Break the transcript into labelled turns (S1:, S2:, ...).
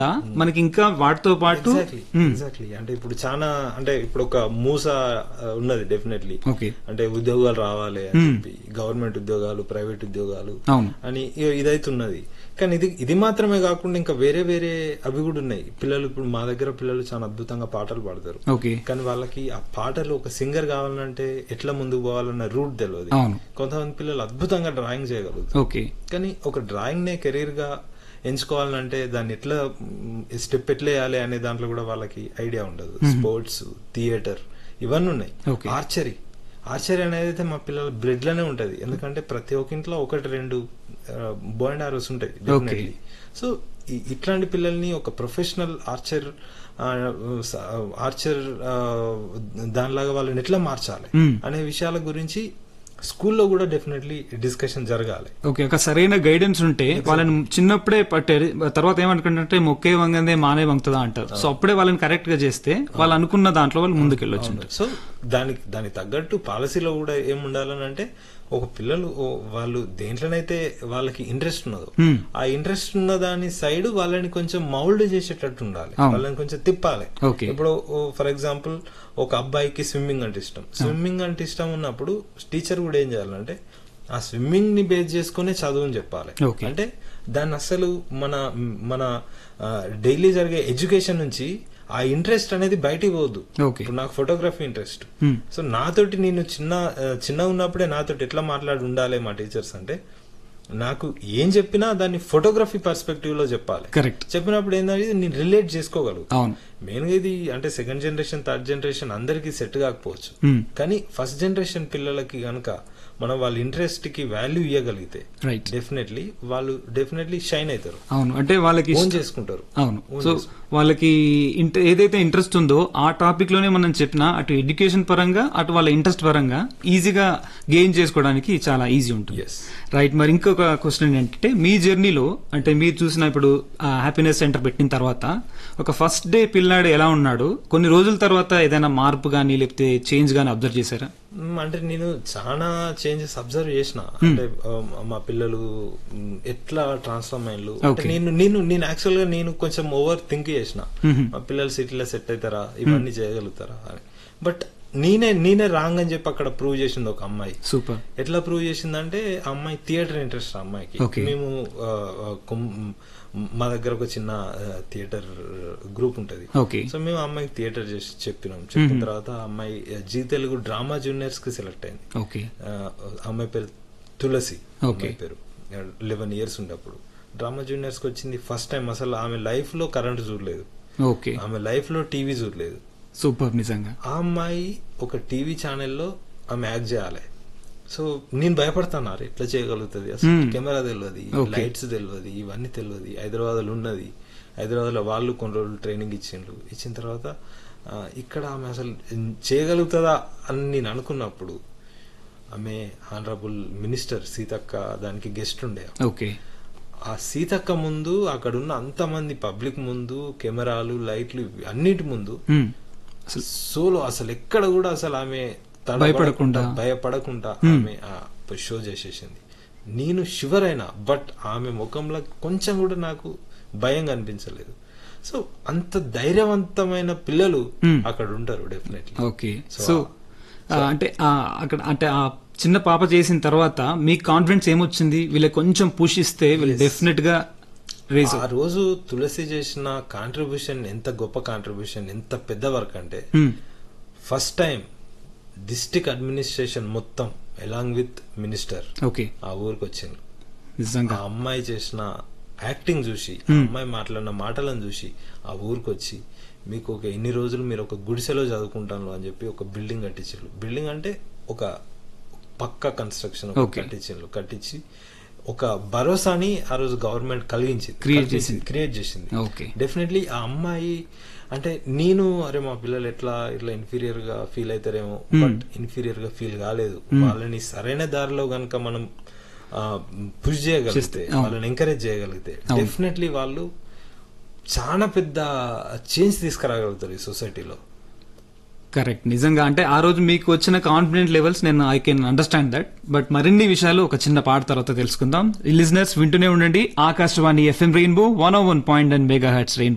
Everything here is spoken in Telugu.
S1: మనకి ఇంకా వాటితో పాటు
S2: ఎగ్జాక్ట్లీ ఎగ్జాక్ట్లీ అంటే ఇప్పుడు చాలా అంటే ఇప్పుడు ఒక మూస ఆ, ఉన్నది డెఫినెట్లీ
S1: ఓకే
S2: అంటే ఉద్యోగాలు రావాలి అని చెప్పి గవర్నమెంట్ ఉద్యోగాలు ప్రైవేట్ ఉద్యోగాలు
S1: అవును
S2: అని ఇ- ఇదైతే ఉన్నది కానీ ఇది ఇది మాత్రమే కాకుండా ఇంకా వేరే వేరే అవి కూడా ఉన్నాయి పిల్లలు ఇప్పుడు మా దగ్గర పిల్లలు చాలా అద్భుతంగా పాటలు పాడతారు
S1: ఓకే
S2: కానీ వాళ్ళకి ఆ పాటలు ఒక సింగర్ కావాలంటే ఎట్లా ముందుకు పోవాలన్న రూట్ తెలియదు
S1: అవును
S2: కొంతమంది పిల్లలు అద్భుతంగా డ్రాయింగ్ చేయగలుగుతారు
S1: ఓకే
S2: కానీ ఒక డ్రాయింగ్ నే కెరీర్ గా ఎంచుకోవాలంటే దాన్ని ఎట్లా స్టెప్ ఎట్లా వేయాలి అనే దాంట్లో కూడా వాళ్ళకి ఐడియా ఉండదు స్పోర్ట్స్ థియేటర్ ఇవన్నీ ఉన్నాయి
S1: Okay.
S2: ఆర్చరీ ఆర్చరీ అనేది అయితే మా పిల్లల బ్లడ్ లోనే ఉంటది ఎందుకంటే ప్రతి ఒక్క ఇంట్లో ఒకటి రెండు బాయ్ అండ్ ఆరోస్ ఉంటాయి డెఫినెట్లీ సో ఇట్లాంటి పిల్లల్ని ఒక ప్రొఫెషనల్ ఆర్చర్ ఆర్చర్ దానిలాగా వాళ్ళని ఎట్లా మార్చాలి
S1: Hmm.
S2: అనే విషయాల గురించి స్కూల్లో కూడా డెఫినెట్లీ డిస్కషన్ జరగాలి
S1: ఓకే ఒక సరైన గైడెన్స్ ఉంటే వాళ్ళని చిన్నప్పుడే పట్టారు తర్వాత ఏమనుకుంటుంటే మొక్కే వంగందే మానే వంగుతుందా అంటారు సో అప్పుడే వాళ్ళని కరెక్ట్ గా చేస్తే వాళ్ళు అనుకున్న దాంట్లో వాళ్ళు ముందుకెళ్ళొచ్చు
S2: సో దానికి దానికి తగ్గట్టు పాలసీలో కూడా ఏం ఉండాలని అంటే ఒక పిల్లలు ఓ- వాళ్ళు దేంట్లోనైతే వాళ్ళకి ఇంట్రెస్ట్ ఉన్నదో
S1: Hmm.
S2: ఆ ఇంట్రెస్ట్ ఉన్న దాని సైడ్ వాళ్ళని కొంచెం మౌల్డ్ చేసేటట్టు ఉండాలి
S1: అవును.
S2: వాళ్ళని కొంచెం తిప్పాలి
S1: Okay.
S2: ఇప్పుడు ఫర్ ఎగ్జాంపుల్ ఒక అబ్బాయికి స్విమ్మింగ్ అంటే ఇష్టం స్విమ్మింగ్ అంటే ఇష్టం ఉన్నప్పుడు టీచర్ కూడా ఏం చేయాలంటే ఆ స్విమ్మింగ్ ని బేస్ చేసుకునే చదువుని చెప్పాలి
S1: Okay.
S2: అంటే దాన్ని అసలు మన మన డైలీ జరిగే ఎడ్యుకేషన్ నుంచి ఆ ఇంట్రెస్ట్ అనేది బయటికి పోవద్దు
S1: ఓకే
S2: ఇప్పుడు నాకు ఫోటోగ్రఫీ ఇంట్రెస్ట్
S1: Hmm.
S2: సో నాతోటి నేను చిన్న ఆ, చిన్న ఉన్నప్పుడే నాతోటి ఎట్లా మాట్లాడి ఉండాలి మా టీచర్స్ అంటే నాకు ఏం చెప్పినా దాన్ని ఫోటోగ్రఫీ పర్స్పెక్టివ్ లో చెప్పాలి
S1: కరెక్ట్
S2: చెప్పినప్పుడు ఏంటంటే నేను రిలేట్ చేసుకోగలను
S1: అవును
S2: మెయిన్ గా ఇది అంటే సెకండ్ జనరేషన్ థర్డ్ జనరేషన్ అందరికి సెట్ కాకపోవచ్చు
S1: Hmm.
S2: కానీ ఫస్ట్ జనరేషన్ పిల్లలకి గనక మనం వాళ్ళ ఇంట్రెస్ట్ కి వాల్యూ ఇవ్వగలిగితే
S1: రైట్
S2: డెఫినెట్లీ వాళ్ళు డెఫినెట్లీ షైన్ అవుతారు
S1: అవును అంటే వాళ్ళకి
S2: ఓన్ చేసుకుంటారు
S1: అవును సో వాళ్ళకి ఇంట- ఏదైతే ఇంట్రెస్ట్ ఉందో ఆ టాపిక్ లోనే మనం చెప్పినా అటు ఎడ్యుకేషన్ పరంగా అటు వాళ్ళ ఇంట్రెస్ట్ పరంగా ఈజీగా గెయిన్ చేసుకోవడానికి చాలా ఈజీ ఉంటుంది
S2: ఎస్
S1: రైట్ మరి ఇంకొక క్వశ్చన్ ఏంటంటే మీ జర్నీలో అంటే మీరు చూసిన ఇప్పుడు హ్యాపీనెస్ సెంటర్ పెట్టిన తర్వాత ఒక ఫస్ట్ డే పిల్లాడు ఎలా ఉన్నాడు కొన్ని రోజుల తర్వాత ఏదైనా మార్పు కానీ లేకపోతే చేంజ్ కానీ అబ్జర్వ్ చేశారా
S2: మ్, అంటే నేను చాలా చేంజెస్ అబ్జర్వ్ చేసిన అంటే ఆ, మా పిల్లలు మ్, ఎట్లా ట్రాన్స్ఫార్మ్ అయ్యారు అంటే
S1: Okay.
S2: నేను నేను నేను యాక్చువల్ గా నేను కొంచెం ఓవర్ థింక్ చేసిన
S1: Mhm.
S2: మా పిల్లలు సిటీలో సెట్ అవుతారా ఇవన్నీ చేయగలుగుతారా అని బట్ నేనే నేనే రాంగ్ అని చెప్పి అక్కడ ప్రూవ్ చేసింది ఒక అమ్మాయి
S1: సూపర్
S2: ఎట్లా ప్రూవ్ చేసిందంటే ఆ అమ్మాయి థియేటర్ ఇంట్రెస్ట్ ఆ అమ్మాయికి
S1: Okay.
S2: మేము ఆ, ఆ, కొమ్- మా దగ్గర ఒక చిన్న థియేటర్ గ్రూప్ ఉంటది
S1: ఓకే
S2: సో మేము ఆ అమ్మాయికి థియేటర్ చేసి చెప్పినాం చెప్పిన తర్వాత ఆ అమ్మాయి జీ తెలుగు డ్రామా జూనియర్స్ కి సెలెక్ట్ అయింది
S1: ఓకే
S2: ఆ, ఆ అమ్మాయి పేరు తులసి
S1: Okay.
S2: అమ్మాయి పేరు లెవెన్ ఇయర్స్ ఉండేప్పుడు డ్రామా జూనియర్స్ కి వచ్చింది ఫస్ట్ టైం అసలు ఆమె లైఫ్ లో కరెంట్ చూడలేదు
S1: ఓకే
S2: ఆమె లైఫ్ లో టీవీ చూడలేదు
S1: సూపర్ నిజంగా
S2: ఆ అమ్మాయి ఒక టీవీ ఛానల్లో ఆమె యాక్ట్ చేయాలి సో నేను భయపడతాను ఎట్లా చేయగలుగుతుంది అసలు
S1: Hmm.
S2: కెమెరా తెలియదు
S1: Okay.
S2: లైట్స్ తెలియదు ఇవన్నీ తెలియదు హైదరాబాద్ లో ఉన్నది హైదరాబాద్ లో వాళ్ళు కొన్ని రోజులు ట్రైనింగ్ ఇచ్చిండ్రు ఇచ్చిన తర్వాత ఆ, ఇక్కడ ఆమె అసలు చేయగలుగుతుందా అని నేను అనుకున్నప్పుడు ఆమె ఆనరబుల్ మినిస్టర్ సీతక్క దానికి గెస్ట్ ఉండే
S1: ఓకే
S2: ఆ సీతక్క ముందు అక్కడ ఉన్న అంతమంది పబ్లిక్ ముందు కెమెరాలు లైట్లు అన్నిటి ముందు
S1: Hmm. అసలు
S2: సోలో అసలు ఎక్కడ కూడా అసలు ఆమె తడబడకుండా,
S1: భయపడకుండా.
S2: భయపడకుండా
S1: Hmm.
S2: ఆమె ఆ షో చేసేసింది నేను షివర్ అయినా బట్ ఆమె ముఖంలో కొంచెం కూడా నాకు భయం కనిపించలేదు సో అంత ధైర్యవంతమైన పిల్లలు
S1: Hmm.
S2: అక్కడ ఉంటారు డెఫినెట్లీ
S1: ఓకే
S2: So,
S1: సో ఆ, అంటే ఆ, అక్కడ అంటే ఆ చిన్న పాప చేసిన తర్వాత మీకు కాన్ఫిడెన్స్ ఏమొచ్చింది వీళ్ళకి కొంచెం పుష్ ఇస్తే వీళ్ళు డెఫినెట్ గా రేజ్
S2: ఆ రోజు తులసి చేసిన కాంట్రిబ్యూషన్ ఎంత గొప్ప కాంట్రిబ్యూషన్ ఎంత పెద్ద వర్క్ అంటే ఫస్ట్ టైం డిస్టిక్ అడ్మినిస్ట్రేషన్ మొత్తం అలాంగ్ విత్ మినిస్టర్
S1: ఓకే
S2: ఆ ఊరికి వచ్చింది ఆ
S1: నిజంగా
S2: అమ్మాయి చేసిన యాక్టింగ్ చూసి ఆ అమ్మాయి మాట్లాడిన మాటలను చూసి ఆ ఊరికి వచ్చి మీకు ఒక ఎన్ని రోజులు మీరు ఒక గుడిసెలో చదువుకుంటాను అని చెప్పి ఒక బిల్డింగ్ కట్టించారు బిల్డింగ్ అంటే ఒక పక్క కన్స్ట్రక్షన్
S1: Okay.
S2: కట్టించారు కట్టించి ఒక భరోసాని ఆ రోజు గవర్నమెంట్ కలిగించింది
S1: Create
S2: కల్పించింది,
S1: చేసింది.
S2: క్రియేట్ చేసింది
S1: ఓకే
S2: డెఫినెట్లీ ఆ అమ్మాయి అంటే నేను అరే మా పిల్లలు ఎట్లా ఇట్లా ఇన్ఫీరియర్ గా ఫీల్ అవుతారేమో బట్ ఇన్ఫీరియర్ గా ఫీల్ కాలేదు వాళ్ళని సరైన దారిలో గనక మనం పుష్ చేయగలిగితే
S1: చేస్తే, అవును.
S2: వాళ్ళని ఎంకరేజ్ చేయగలిగితే డెఫినెట్లీ వాళ్ళు చాలా పెద్ద చేంజ్ తీసుకురాగలుగుతారు ఈ సొసైటీలో
S1: కరెక్ట్ నిజంగా అంటే ఆ రోజు మీకు వచ్చిన కాన్ఫిడెంట్ లెవెల్స్ నేను I can understand that but మరిన్ని విషయాలు ఒక చిన్న పాట తర్వాత తెలుసుకుందాం లిజనర్స్ వింటూనే ఉండండి Akashvani FM rainbow one O one point and mega hits rainbow